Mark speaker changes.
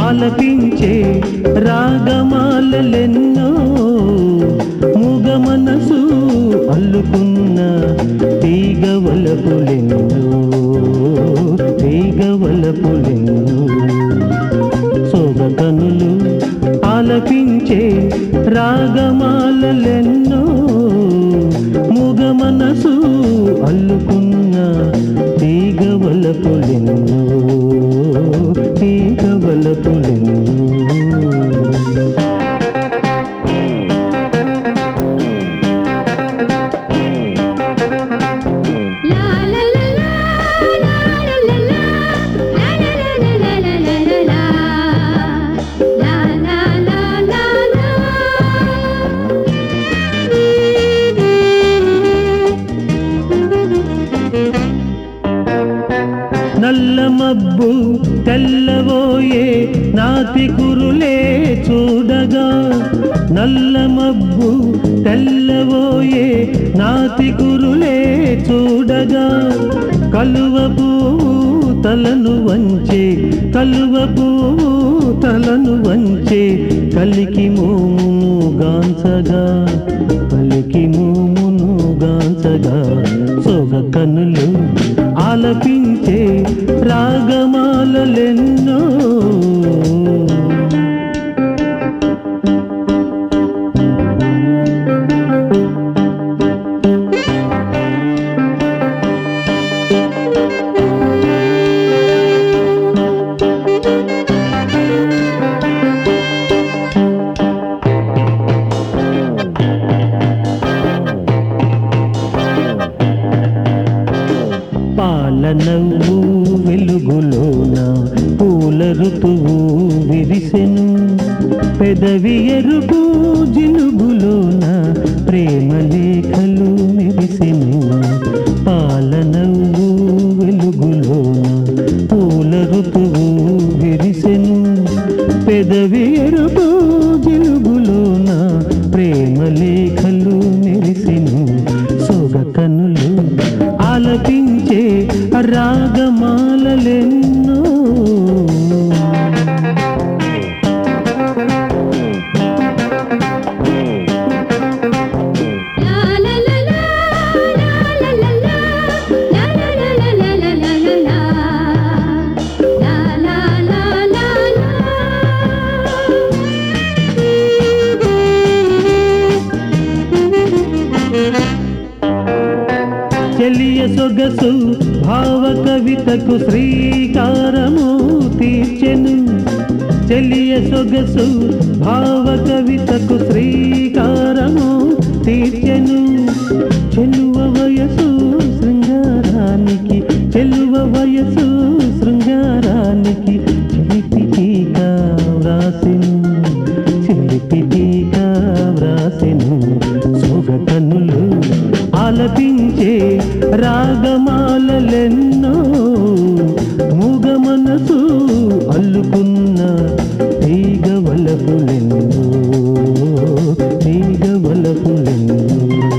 Speaker 1: ఆలపించే రాగమాలెన్నో మూగ మనసు అల్లుకున్న తీగవలపులెన్నో తీగవలపులెన్నో సోగ కనులు ఆలపించే రాగమాలెన్నో మూగ మనసు అల్లుకున్న తీగవలపులెన్నో తీగవలపులెన్నో
Speaker 2: La la la la la la la la la la la la la la la la la la la
Speaker 1: నల్ల మబ్బు తెల్లబోయే నాతి కురులే చూడగా నల్ల మబ్బు తెల్లబోయే నాతి కురులే చూడగా కలువ పువ్వు తలను వంచే కలువ పువ్వు తలను వంచే కలికి మోమును గాంచగా కలికి మోమును గాంచగా సొగ కనులు ఆలపించే రాగమాలెన్నో పాల నవ్వు వెలుగులోన పూల ఋతువు విరిసెను పెదవి ఎరుపు జిలుగులోన ప్రేమ లేఖలు మెరిసెను పాల నవ్వు వెలుగులోన పూల ఋతువు విరిసెను పెదవి ఎరుపు జిలుగులోన ప్రేమ లేఖలు మెరిసెను సొగ కనులు ఆలపించే రాగమాలెన్నో
Speaker 2: La la la la la la la la la la la la la la la la la la la la
Speaker 1: చెలియ సొగసు భావ కవితకు శ్రీకారము తీర్చెను చెలియ సొగసు భావ కవితకు శ్రీకారము తీర్చెను చెలువ వయసు శృంగారానికి చెలువ వయసు శృంగారానికి చిలిపి టీకా వ్రాసెను చిలిపి టీకా వ్రాసెను సొగ కన్నులు ఆలపించే రాగమాలెన్నో మూగ మనసు అల్లుకున్న తీగ వలపులెన్నో తీగ వలపులెన్నో